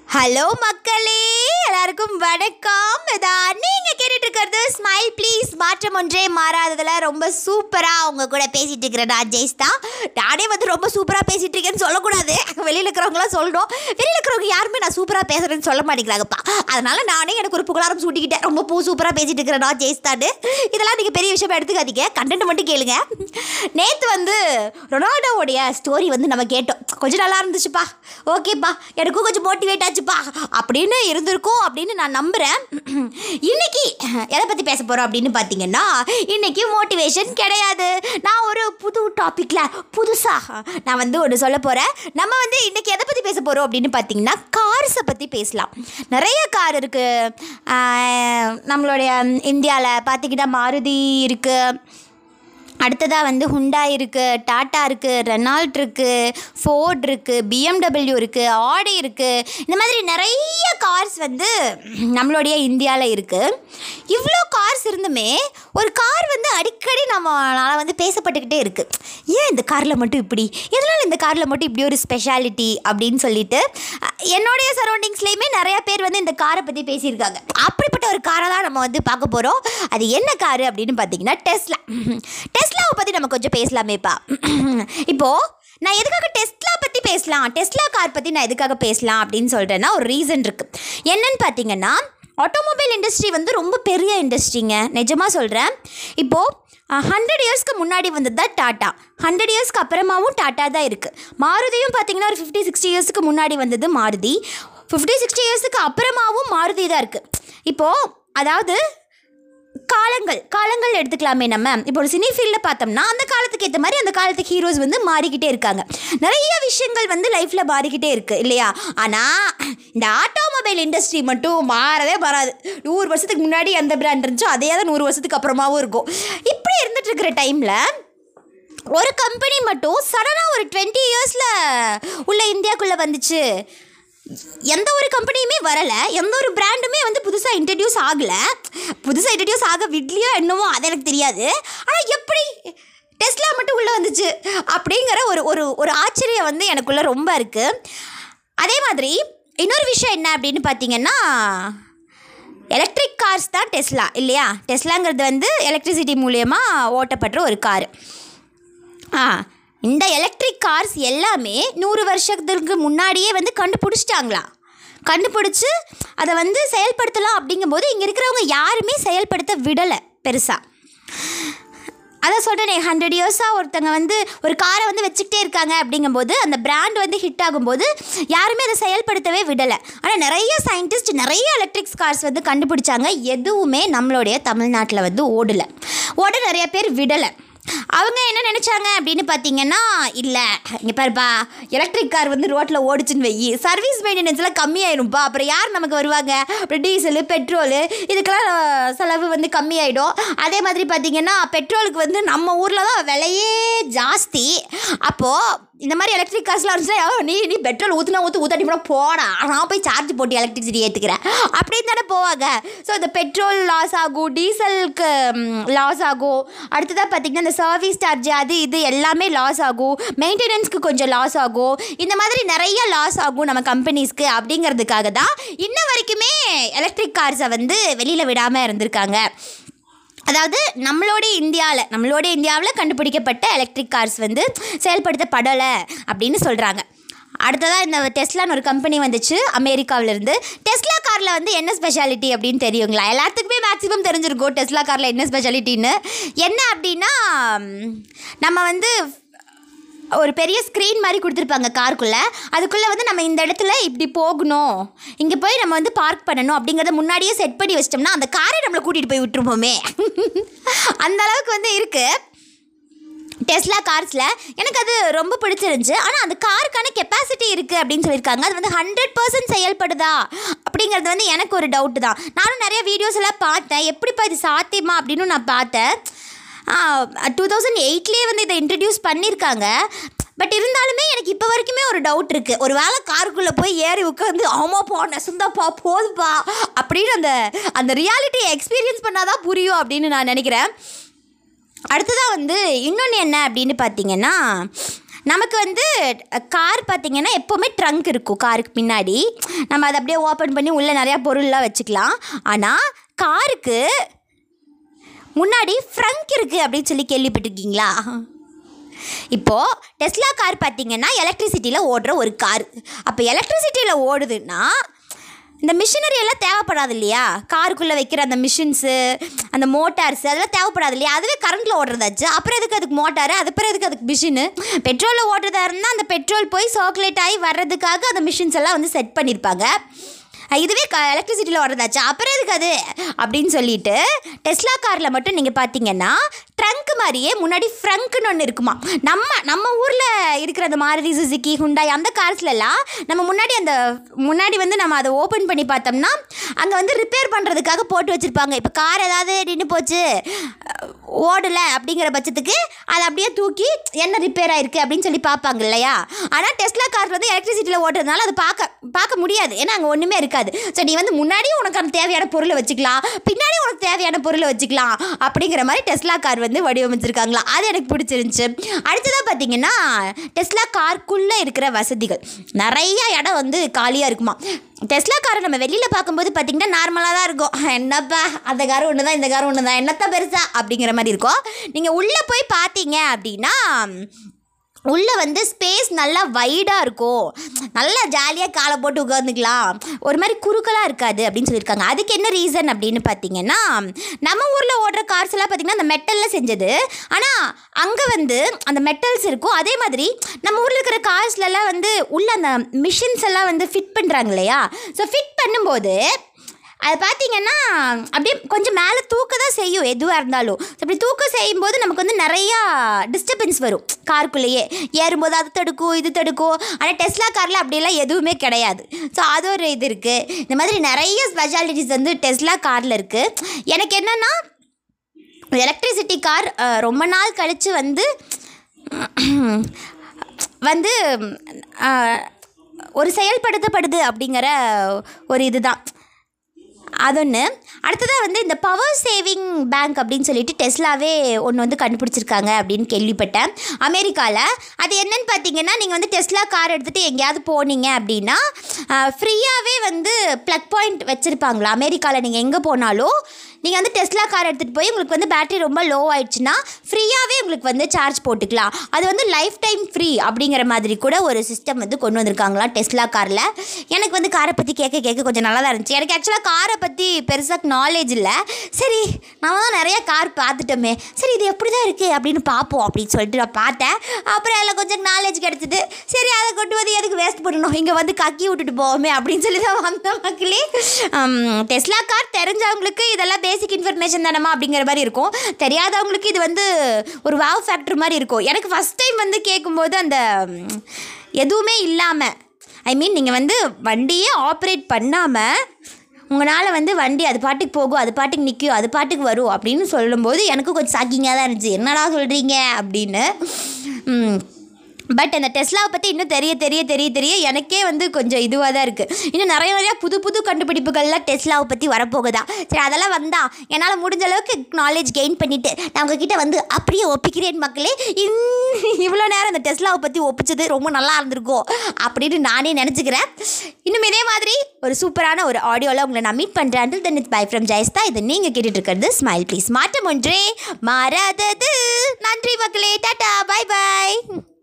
hello மக்களே எல்லாருக்கும் வணக்கம் இதான் நீங்கள் கேட்டுட்டு இருக்கிறது ஸ்மைல் ப்ளீஸ் மாற்றம் ஒன்றே மாறாததில் ரொம்ப சூப்பராக அவங்க கூட பேசிகிட்டு இருக்கிறேன் நான் ஜெய்ஸ் தான் நானே வந்து ரொம்ப சூப்பராக பேசிகிட்டு இருக்கேன்னு சொல்லக்கூடாது வெளியில் இருக்கிறவங்களாம் சொல்லணும் வெளியில் இருக்கிறவங்க யாருமே நான் சூப்பராக பேசுகிறேன்னு சொல்ல மாட்டேங்கிறாங்கப்பா அதனால் நானே எனக்கு ஒரு புகழாரம் சூட்டிக்கிட்டேன் ரொம்ப பூ சூப்பராக பேசிகிட்டு இருக்கிறேன் நான் ஜெய்ஸ் தான் இதெல்லாம் நீங்கள் பெரிய விஷயமா எடுத்துக்காதீங்க கண்டென்ட் மட்டும் கேளுங்க நேற்று வந்து ரொனால்டோவுடைய ஸ்டோரி வந்து நம்ம கேட்டோம் கொஞ்சம் நல்லா இருந்துச்சுப்பா ஓகேப்பா எனக்கும் கொஞ்சம் மோட்டிவேட் ஆச்சுப்பா அப்படின்னு இருந்திருக்கும் அப்படின்னு நான் நம்புகிறேன் இன்னைக்கு எதை பற்றி பேச போகிறோம் அப்படின்னு பார்த்தீங்கன்னா இன்னைக்கு மோட்டிவேஷன் கிடையாது நான் ஒரு புது டாப்பிக்கில் புதுசாக நான் வந்து ஒன்று சொல்ல போகிறேன் நம்ம வந்து இன்னைக்கு எதை பற்றி பேச போகிறோம் அப்படின்னு பார்த்தீங்கன்னா கார்ஸை பற்றி பேசலாம் நிறைய கார் இருக்குது நம்மளுடைய இந்தியாவில் பார்த்தீங்கன்னா மாருதி இருக்குது அடுத்ததாக வந்து ஹுண்டா இருக்குது டாட்டா இருக்குது ரெனால்ட் இருக்குது ஃபோர்ட் இருக்குது பிஎம்டபிள்யூ இருக்குது ஆடி இருக்குது இந்த மாதிரி நிறைய கார்ஸ் வந்து நம்மளுடைய இந்தியாவில் இருக்குது இவ்வளோ கார்ஸ் இருந்துமே ஒரு கார் வந்து அடிக்கடி நம்மளால் வந்து பேசப்பட்டுக்கிட்டே இருக்குது ஏன் இந்த காரில் மட்டும் இப்படி எதனால் இந்த காரில் மட்டும் இப்படி ஒரு ஸ்பெஷாலிட்டி அப்படின்னு சொல்லிட்டு அஹ், என்னுடைய சரௌண்டிங்ஸ்லேயுமே நிறையா பேர் வந்து இந்த காரை பற்றி பேசியிருக்காங்க அப்படிப்பட்ட ஒரு காரை தான் நம்ம வந்து பார்க்க போகிறோம் அது என்ன காரு அப்படின்னு பார்த்தீங்கன்னா டெஸ்லா டெஸ்லாவை பற்றி நம்ம கொஞ்சம் பேசலாமேப்பா இப்போது நான் எதுக்காக டெஸ்லா பற்றி பேசலாம் டெஸ்லா கார் பற்றி நான் எதுக்காக பேசலாம் அப்படின்னு சொல்கிறேன்னா ஒரு ரீசன் இருக்குது என்னன்னு பார்த்தீங்கன்னா ஆட்டோமொபைல் இண்டஸ்ட்ரி வந்து ரொம்ப பெரிய இண்டஸ்ட்ரிங்க நிஜமாக சொல்கிறேன் இப்போது ஹண்ட்ரட் இயர்ஸ்க்கு முன்னாடி வந்தது தான் டாட்டா ஹண்ட்ரட் இயர்ஸ்க்கு அப்புறமாவும் டாட்டா தான் இருக்குது மாருதியும் பார்த்தீங்கன்னா ஒரு ஃபிஃப்டி சிக்ஸ்டி இயர்ஸ்க்கு முன்னாடி வந்தது மாருதி ஃபிஃப்டி சிக்ஸ்டி இயர்ஸ்க்கு அப்புறமாவும் மாருதி தான் இருக்குது இப்போது அதாவது காலங்கள் காலங்கள் எடுத்துக்கலாமே நம்ம இப்போ ஒரு சினி ஃபீல்டில் பார்த்தோம்னா அந்த காலத்துக்கு ஏற்ற மாதிரி அந்த காலத்துக்கு ஹீரோஸ் வந்து மாறிக்கிட்டே இருக்காங்க நிறைய விஷயங்கள் வந்து லைஃப்பில் மாறிக்கிட்டே இருக்குது இல்லையா ஆனால் இந்த ஆட்டோமொபைல் இண்டஸ்ட்ரி மட்டும் மாறவே மாறாது நூறு வருஷத்துக்கு முன்னாடி எந்த பிராண்ட் இருந்துச்சோ அதே தான் நூறு வருஷத்துக்கு அப்புறமாவும் இருக்கும் இப்படி இருந்துட்டு இருக்கிற டைமில் ஒரு கம்பெனி மட்டும் சடனாக ஒரு டுவெண்ட்டி இயர்ஸில் உள்ள இந்தியாக்குள்ளே வந்துச்சு எந்த ஒரு கம்பெனியுமே வரலை எந்த ஒரு பிராண்டுமே வந்து புதுசாக இன்ட்ரடியூஸ் ஆகலை புதுசாக இன்ட்ரடியூஸ் ஆக விட்லையோ என்னமோ அது எனக்கு தெரியாது ஆனால் எப்படி டெஸ்லா மட்டும் உள்ளே வந்துச்சு அப்படிங்கிற ஒரு ஒரு ஒரு ஆச்சரியம் வந்து எனக்குள்ளே ரொம்ப இருக்குது அதே மாதிரி இன்னொரு விஷயம் என்ன அப்படின்னு பார்த்தீங்கன்னா எலக்ட்ரிக் கார்ஸ் தான் டெஸ்லா இல்லையா டெஸ்லாங்கிறது வந்து எலக்ட்ரிசிட்டி மூலயமா ஓட்டப்படுற ஒரு கார் ஆ இந்த எலக்ட்ரிக் கார்ஸ் எல்லாமே நூறு வருஷத்துக்கு முன்னாடியே வந்து கண்டுபிடிச்சிட்டாங்களா கண்டுபிடிச்சி அதை வந்து செயல்படுத்தலாம் அப்படிங்கும்போது இங்கே இருக்கிறவங்க யாருமே செயல்படுத்த விடலை பெருசாக அதான் சொல்கிறேனே ஹண்ட்ரட் இயர்ஸாக ஒருத்தங்க வந்து ஒரு காரை வந்து வச்சுக்கிட்டே இருக்காங்க அப்படிங்கும்போது அந்த பிராண்ட் வந்து ஹிட் ஆகும்போது யாருமே அதை செயல்படுத்தவே விடலை ஆனால் நிறைய சயின்டிஸ்ட் நிறைய எலக்ட்ரிக்ஸ் கார்ஸ் வந்து கண்டுபிடிச்சாங்க எதுவுமே நம்மளுடைய தமிழ்நாட்டில் வந்து ஓடலை ஓட நிறைய பேர் விடலை அவங்க என்ன நினச்சாங்க அப்படின்னு பார்த்தீங்கன்னா இல்லை இங்கே பாருப்பா எலக்ட்ரிக் கார் வந்து ரோட்டில் ஓடிச்சுன்னு வெயி சர்வீஸ் மெயின்டெனன்ஸ்லாம் கம்மியாயிரும்ப்பா அப்புறம் யார் நமக்கு வருவாங்க அப்புறம் டீசலு பெட்ரோலு இதுக்கெல்லாம் செலவு வந்து கம்மியாயிடும் அதே மாதிரி பார்த்தீங்கன்னா பெட்ரோலுக்கு வந்து நம்ம ஊரில் தான் விலையே ஜாஸ்தி அப்போது இந்த மாதிரி எலக்ட்ரிக் கார்ஸ்லாம் இருந்துச்சுன்னா "ஐயோ, நீ நீ பெட்ரோல் ஊற்றுனா ஊற்று ஊத்தாட்டி கூட போடா நான் போய் சார்ஜ் போட்டு எலக்ட்ரிசிட்டி ஏற்றுக்கிறேன் அப்படின்னு தானே போவாங்க ஸோ இந்த பெட்ரோல் லாஸ் ஆகும் டீசலுக்கு லாஸ் ஆகும் அடுத்ததாக பார்த்தீங்கன்னா இந்த சர்வீஸ் சார்ஜ் அது இது எல்லாமே லாஸ் ஆகும் மெயின்டெனன்ஸ்க்கு கொஞ்சம் லாஸ் ஆகும் இந்த மாதிரி நிறைய லாஸ் ஆகும் நம்ம கம்பெனிஸ்க்கு அப்படிங்கிறதுக்காக தான் இன்ன வரைக்குமே எலக்ட்ரிக் கார்ஸை வந்து வெளியில் விடாமல் இருந்திருக்காங்க அதாவது நம்மளோட இந்தியாவில் நம்மளோட இந்தியாவில் கண்டுபிடிக்கப்பட்ட எலக்ட்ரிக் கார்ஸ் வந்து செயல்படுத்தப்படலை அப்படின்னு சொல்கிறாங்க அடுத்ததாக இந்த டெஸ்லான்னு ஒரு கம்பெனி வந்துச்சு அமெரிக்காவிலேருந்து டெஸ்லா காரில் வந்து என்ன ஸ்பெஷாலிட்டி அப்படின்னு தெரியுங்களா எல்லாத்துக்குமே மேக்ஸிமம் தெரிஞ்சிருக்கும் டெஸ்லா காரில் என்ன ஸ்பெஷாலிட்டின்னு என்ன அப்படின்னா ம், நம்ம வந்து ஒரு பெரிய ஸ்க்ரீன் மாதிரி கொடுத்துருப்பாங்க காருக்குள்ளே அதுக்குள்ளே வந்து நம்ம இந்த இடத்துல இப்படி போகணும் இங்கே போய் நம்ம வந்து பார்க் பண்ணணும் அப்படிங்கிறத முன்னாடியே செட் பண்ணி வச்சிட்டோம்னா அந்த காரை நம்மளை கூட்டிகிட்டு போய் விட்டுருப்போமே அந்த அளவுக்கு வந்து இருக்குது டெஸ்லா கார்ஸில் எனக்கு அது ரொம்ப பிடிச்சிருந்துச்சு ஆனால் அந்த காருக்கான கெப்பாசிட்டி இருக்குது அப்படின்னு சொல்லியிருக்காங்க அது வந்து ஹண்ட்ரட் பர்சன்ட் செயல்படுதா அப்படிங்கிறது வந்து எனக்கு ஒரு டவுட்டு தான் நானும் நிறைய வீடியோஸ் எல்லாம் பார்த்தேன் எப்படிப்பா இது சாத்தியமா அப்படின்னு நான் பார்த்தேன் டூ தௌசண்ட் எயிட்லேயே வந்து இதை இன்ட்ரடியூஸ் பண்ணியிருக்காங்க பட் இருந்தாலுமே எனக்கு இப்போ வரைக்குமே ஒரு டவுட் இருக்குது ஒரு வேளை காருக்குள்ளே போய் ஏறி உட்காந்து ஆமாப்பா நெசந்தாப்பா போதுப்பா அப்படின்னு அந்த அந்த ரியாலிட்டியை எக்ஸ்பீரியன்ஸ் பண்ணாதான் புரியும் அப்படின்னு நான் நினைக்கிறேன் அடுத்ததாக வந்து இன்னொன்று என்ன அப்படின்னு பார்த்தீங்கன்னா நமக்கு வந்து கார் பார்த்தீங்கன்னா எப்போவுமே ட்ரங்க் இருக்கும் காருக்கு பின்னாடி நம்ம அதை அப்படியே ஓப்பன் பண்ணி உள்ளே நிறையா பொருள்லாம் வச்சுக்கலாம் ஆனால் காருக்கு முன்னாடி ஃப்ரங்க் இருக்குது அப்படின்னு சொல்லி கேள்விப்பட்டிருக்கீங்களா இப்போது டெஸ்லா கார் பார்த்தீங்கன்னா எலக்ட்ரிசிட்டியில் ஓடுற ஒரு கார் அப்போ எலக்ட்ரிசிட்டியில் ஓடுதுன்னா இந்த மிஷினரி எல்லாம் தேவைப்படாது இல்லையா காருக்குள்ளே வைக்கிற அந்த மிஷின்ஸு அந்த மோட்டார்ஸ் அதெல்லாம் தேவைப்படாது இல்லையா அதுவே கரண்ட்டில் ஓடுறதாச்சு அப்புறம் எதுக்கு அதுக்கு மோட்டாரு அது அப்புறம் எதுக்கு அதுக்கு மிஷினு பெட்ரோலில் ஓடுறதா இருந்தால் அந்த பெட்ரோல் போய் சர்க்குலேட் ஆகி வர்றதுக்காக அந்த மிஷின்ஸ் எல்லாம் வந்து செட் பண்ணியிருப்பாங்க அஹ் இதுவே க எலக்ட்ரிசிட்டியில் ஓடுறதாச்சு அப்புறம் எதுக்கு அது அப்படின்னு சொல்லிட்டு டெஸ்லா காரில் மட்டும் நீங்கள் பார்த்தீங்கன்னா ட்ரங்க் மாதிரியே முன்னாடி ஃப்ரங்க்னு ஒன்று இருக்குமா நம்ம நம்ம ஊரில் இருக்கிற அந்த மாருதி சுசுக்கி ஹுண்டாய் அந்த கார்ஸ்லலாம் நம்ம முன்னாடி அந்த முன்னாடி வந்து நம்ம அதை ஓப்பன் பண்ணி பார்த்தோம்னா அங்கே வந்து ரிப்பேர் பண்ணுறதுக்காக போட்டு வச்சுருப்பாங்க இப்போ கார் ஏதாவது நின்று போச்சு ஓடலை அப்படிங்கிற பட்சத்துக்கு அதை அப்படியே தூக்கி என்ன ரிப்பேர் ஆயிருக்கு அப்படின்னு சொல்லி பார்ப்பாங்க இல்லையா ஆனால் டெஸ்லா கார் வந்து எலக்ட்ரிசிட்டியில் ஓட்டுறதுனால அது பார்க்க பார்க்க முடியாது ஏன்னா அங்கே ஒன்றுமே இருக்காது ஸோ நீ வந்து முன்னாடியும் உனக்கு அந்த தேவையான பொருளை வச்சுக்கலாம் பின்னாடி உனக்கு தேவையான பொருளை வச்சுக்கலாம் அப்படிங்கிற மாதிரி டெஸ்லா கார் வந்து வடிவமைச்சிருக்காங்களா அது எனக்கு பிடிச்சிருந்துச்சு அடுத்ததாக பார்த்தீங்கன்னா டெஸ்லா காருக்குள்ளே இருக்கிற வசதிகள் நிறைய இடம் வந்து காலியாக இருக்குமா டெஸ்லா காரை நம்ம வெளியில் பார்க்கும்போது பார்த்தீங்கன்னா நார்மலாக தான் இருக்கும் என்னப்பா அந்த கார் ஒன்று தான் இந்த கார் ஒன்று தான் என்னத்தான் பெருசா அப்படிங்கிற மாதிரி இருக்கும் நீங்கள் உள்ளே போய் பார்த்தீங்க அப்படின்னா உள்ளே வந்து ஸ்பேஸ் நல்லா வைடாக இருக்கும் நல்லா ஜாலியாக காலை போட்டு உட்காந்துக்கலாம் ஒரு மாதிரி குறுக்கலாக இருக்காது அப்படின்னு சொல்லியிருக்காங்க அதுக்கு என்ன ரீசன் அப்படின்னு பார்த்தீங்கன்னா நம்ம ஊரில் ஓடுற கார்ஸ் எல்லாம் பார்த்தீங்கன்னா அந்த மெட்டலில் செஞ்சது ஆனால் அங்கே வந்து அந்த மெட்டல்ஸ் இருக்கும் அதே மாதிரி நம்ம ஊரில் இருக்கிற கார்ஸ்லலாம் வந்து உள்ள அந்த மிஷின்ஸ் எல்லாம் வந்து ஃபிட் பண்ணுறாங்க இல்லையா ஸோ ஃபிட் பண்ணும்போது அது பார்த்தீங்கன்னா அப்படியே கொஞ்சம் மேலே தூக்க தான் செய்யும் எதுவாக இருந்தாலும் So, அப்படி தூக்க செய்யும்போது நமக்கு வந்து நிறையா டிஸ்டர்பன்ஸ் வரும் காருக்குள்ளேயே ஏறும்போது அது தடுக்கும் இது தடுக்கும் ஆனால் டெஸ்லா காரில் அப்படியெல்லாம் எதுவுமே கிடையாது ஸோ அது ஒரு இது இருக்குது இந்த மாதிரி நிறைய ஸ்பெஷாலிட்டிஸ் வந்து டெஸ்லா காரில் இருக்குது எனக்கு என்னென்னா எலக்ட்ரிசிட்டி கார் ரொம்ப நாள் கழித்து வந்து வந்து அஹ், ஒரு செயல்படுத்தப்படுது அப்படிங்கிற ஒரு இதுதான் அதொன்று அடுத்ததாக வந்து இந்த பவர் சேவிங் பேங்க் அப்படின்னு சொல்லிட்டு டெஸ்லாவே ஒன்று வந்து கண்டுபிடிச்சிருக்காங்க அப்படின்னு கேள்விப்பட்டேன் அமெரிக்காவில் அது என்னன்னு பார்த்தீங்கன்னா நீங்கள் வந்து டெஸ்லா கார் எடுத்துகிட்டு எங்கேயாவது போனீங்க அப்படின்னா ஃப்ரீயாகவே வந்து ப்ளக் பாயிண்ட் வச்சுருப்பாங்களா அமெரிக்காவில் நீங்கள் எங்கே போனாலும் நீங்கள் வந்து டெஸ்லா கார் எடுத்துகிட்டு போய் உங்களுக்கு வந்து பேட்டரி ரொம்ப லோ ஆயிடுச்சுன்னா ஃப்ரீயாகவே உங்களுக்கு வந்து சார்ஜ் போட்டுக்கலாம் அது வந்து லைஃப் டைம் ஃப்ரீ அப்படிங்கிற மாதிரி கூட ஒரு சிஸ்டம் வந்து கொண்டு வந்திருக்காங்களாம் டெஸ்லா காரில் எனக்கு வந்து காரை பற்றி கேட்க கேட்க கொஞ்சம் நல்லா தான் இருந்துச்சு எனக்கு ஆக்சுவலாக காரை பற்றி பெருசாக நாலேஜ் இல்லை சரி நம்ம தான் நிறைய கார் பார்த்துட்டோமே சரி இது எப்படி தான் இருக்குது அப்படின்னு பார்ப்போம் அப்படின்னு சொல்லிட்டு நான் பார்த்தேன் அப்புறம் அதில் கொஞ்சம் நாலேஜ் கிடச்சிது சரி அதை கொண்டு வந்து எதுக்கு வேஸ்ட் பண்ணணும் இங்கே வந்து கக்கி விட்டுட்டு போவோமே அப்படின்னு சொல்லி தான் வந்த மக்களே ஹம், டெஸ்லா கார் தெரிஞ்சவங்களுக்கு இதெல்லாம் பேசிக் இன்ஃபர்மேஷன் தானமா அப்படிங்கிற மாதிரி இருக்கும் தெரியாதவங்களுக்கு இது வந்து ஒரு வாவ் ஃபேக்டர் மாதிரி இருக்கும் எனக்கு ஃபஸ்ட் டைம் வந்து கேட்கும்போது அந்த ம், எதுவுமே இல்லாமல் ஐ மீன் நீங்கள் வந்து வண்டியே ஆப்ரேட் பண்ணாமல் உங்களால் வந்து வண்டி அது பாட்டுக்கு போகும் அது பாட்டுக்கு நிற்கும் அது பாட்டுக்கு வரும் அப்படின்னு சொல்லும்போது எனக்கு கொஞ்சம் ஷாக்கிங்காக தான் இருந்துச்சு என்னடா சொல்கிறீங்க அப்படின்னு பட் அந்த டெஸ்லாவை பற்றி இன்னும் தெரிய தெரிய தெரிய தெரிய எனக்கே வந்து கொஞ்சம் இதுவாக தான் இருக்குது இன்னும் நிறைய நிறையா புது புது கண்டுபிடிப்புகள்லாம் டெஸ்லாவை பற்றி வரப்போகுதா சரி அதெல்லாம் வந்தா என்னால் முடிஞ்ச அளவுக்கு நாலேஜ் கெயின் பண்ணிவிட்டு நான் உங்ககிட்ட வந்து அப்படியே ஒப்பிக்கிறேன் மக்களே இவ்வளோ நேரம் இந்த டெஸ்லாவை பற்றி ஒப்பிச்சது ரொம்ப நல்லா இருந்திருக்கும் அப்படின்னு நானே நினச்சிக்கிறேன் இன்னும் இதே மாதிரி ஒரு சூப்பரான ஒரு ஆடியோவில் உங்களை நான் மீட் பண்ணுறேன் then it's bye from Jayastha இது நீங்கள் கேட்டுட்டு இருக்கிறது ஸ்மைல் ப்ளீஸ் மாற்றம் ஒன்றே மாறாதது நன்றி மக்களே டாட்டா பை பை